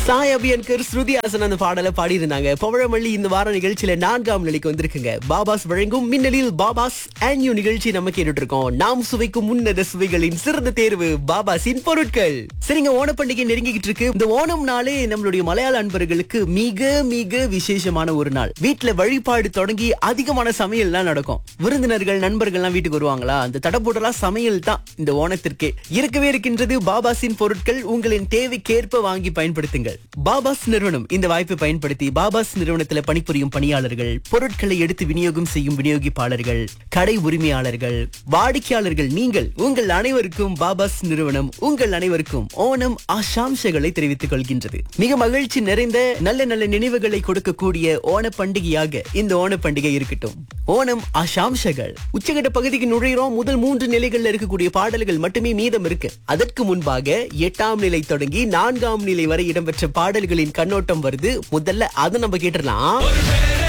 சாய் அபியன்கர் ஸ்ருதி ஹாசன் அந்த பாடலை பாடியிருந்தாங்க பவழமல்லி இந்த வார நிகழ்ச்சியில நான்காம் நிலைக்கு வந்திருக்குங்க பாபாஸ் வழங்கும் மின்னலில் பாபாஸ் ஆன்யூ நிகழ்ச்சி நம்ம கேட்டுட்டு இருக்கோம் நாம் சுவைக்கும் உன்னத சுவைகளின் சிறந்த தேர்வு பாபாஸின் பொருட்கள் சரிங்க ஓணப்பண்டிகை நெருங்கிக்கிட்டு இருக்கு இந்த ஓணம் நாளே நம்மளுடைய மலையாள அன்பர்களுக்கு மிக மிக விசேஷமான ஒரு நாள் வீட்டுல வழிபாடு தொடங்கி அதிகமான சமையல்லாம் நடக்கும் விருந்தினர்கள் நண்பர்கள்லாம் வீட்டுக்கு வருவாங்களா அந்த தடபுடலா சமையல் தான் இந்த ஓணத்திற்கே இருக்கவே இருக்கின்றது பாபாஸின் பொருட்கள் உங்களின் தேவைக்கேற்ப வாங்கி பயன்படுத்துங்கள் பாபாஸ் நிறுவனம் இந்த வாய்ப்பை பயன்படுத்தி பாபாஸ் நிறுவனத்துல பணிபுரியும் பணியாளர்கள் பொருட்களை எடுத்து விநியோகம் செய்யும் விநியோகிப்பாளர்கள் கடை உரிமையாளர்கள் வாடிக்கையாளர்கள் நீங்கள் உங்கள் அனைவருக்கும் பாபாஸ் நிறுவனம் உங்கள் அனைவருக்கும் ஓணம் ஆசாம்சங்களை தெரிவித்துக் கொள்கின்றது மிக மகிழ்ச்சி நிறைந்த நல்ல நல்ல நினைவுகளை கொடுக்கக்கூடிய ஓண பண்டிகையாக இந்த ஓண பண்டிகை இருக்கட்டும் ஓணம் ஆசாம்சங்கள் உச்சகட்ட பகுதிக்கு நுழைகிறோம் முதல் மூன்று நிலைகள்ல இருக்கக்கூடிய பாடல்கள் மட்டுமே மீதம் இருக்கு அதற்கு முன்பாக எட்டாம் நிலை தொடங்கி நான்காம் நிலை வரை இடம்பெற்ற பாடல்களின் கண்ணோட்டம் வருது முதல்ல அதை நம்ம கேட்டுடலாம்